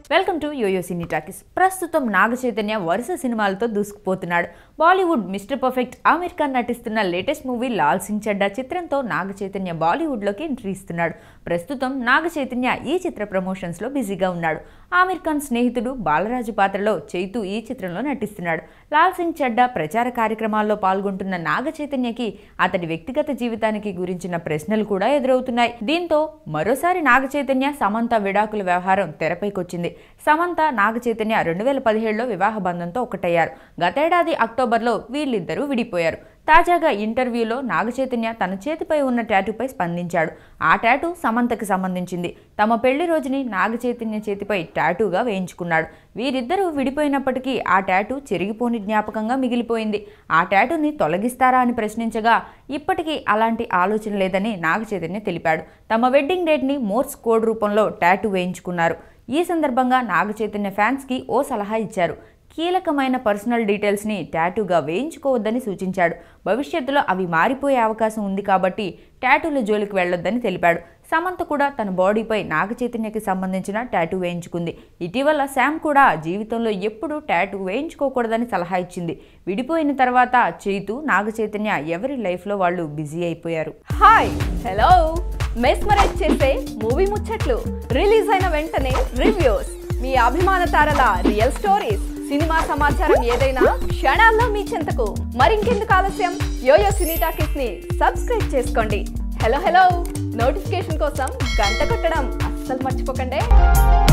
welcome to yoyo cine talkies ప్రస్తుతం నాగ చైతన్య వరుస సినిమాలతో దూసుకుపోతున్నాడు Bollywood mister perfect Aamir Khan నటిస్తున్న లేటెస్ట్ మూవీ లాల్ సింగ్ చెడ్డా చిత్రంతో నాగ చైతన్య బాలీవుడ్లోకి ఎంట్రీ ఇస్తున్నాడు ప్రస్తుతం నాగ చైతన్య ఈ చిత్ర ప్రమోషన్స్లో బిజీగా ఉన్నాడు ఆమిర్ ఖాన్ స్నేహితుడు బాలరాజు పాత్రలో చైతు ఈ చిత్రంలో నటిస్తున్నాడు లాల్ సింగ్ చెడ్డా ప్రచార కార్యక్రమాల్లో పాల్గొంటున్న నాగ చైతన్యకి అతడి వ్యక్తిగత జీవితానికి గురించిన ప్రశ్నలు కూడా ఎదురవుతున్నాయి దీంతో మరోసారి నాగ చైతన్య సమంత విడాకుల వ్యవహారం తెరపైకొచ్చింది సమంత నాగ చైతన్య రెండు వేల పదిహేడులో వివాహ బంధంతో ఒకటయ్యారు గతేడాది అక్టోబర్లో వీళ్ళిద్దరూ విడిపోయారు తాజాగా ఇంటర్వ్యూలో నాగ చైతన్య తన చేతిపై ఉన్న టాటూపై స్పందించాడు ఆ టాటూ సమంతకి సంబంధించింది తమ పెళ్లి రోజుని నాగ చైతన్య చేతిపై టాటూగా వేయించుకున్నాడు వీరిద్దరూ విడిపోయినప్పటికీ ఆ టాటూ చెరిగిపోని జ్ఞాపకంగా మిగిలిపోయింది ఆ టాటూని తొలగిస్తారా అని ప్రశ్నించగా ఇప్పటికీ అలాంటి ఆలోచన లేదని నాగ చైతన్య తెలిపాడు తమ వెడ్డింగ్ డేట్ని మోర్స్ కోడ్ రూపంలో టాటూ వేయించుకున్నారు ఈ సందర్భంగా నాగ చైతన్య ఫ్యాన్స్కి ఓ సలహా ఇచ్చారు కీలకమైన పర్సనల్ డీటెయిల్స్ని టాటూగా వేయించుకోవద్దని సూచించాడు భవిష్యత్తులో అవి మారిపోయే అవకాశం ఉంది కాబట్టి టాటూల జోలికి వెళ్ళొద్దని తెలిపాడు సమంత కూడా తన బాడీపై నాగ చైతన్యకి సంబంధించిన టాటూ వేయించుకుంది ఇటీవల శామ్ కూడా జీవితంలో ఎప్పుడూ టాటూ వేయించుకోకూడదని సలహా ఇచ్చింది విడిపోయిన తర్వాత చైతు నాగ చైతన్య ఎవరి లైఫ్లో వాళ్ళు బిజీ అయిపోయారు హాయ్ హలో మెస్మరైజ్ చేసే మూవీ ముచ్చట్లు రిలీజ్ అయిన వెంటనే రివ్యూస్ మీ అభిమాన తారల రియల్ స్టోరీస్ సినిమా సమాచారం ఏదైనా క్షణాల్లో మీ చెంతకు మరింకెందుకు ఆలస్యం యోయో సినీ టాకీస్ ని సబ్స్క్రైబ్ చేసుకోండి హలో హలో నోటిఫికేషన్ కోసం గంట కొట్టడం అస్సలు మర్చిపోకండి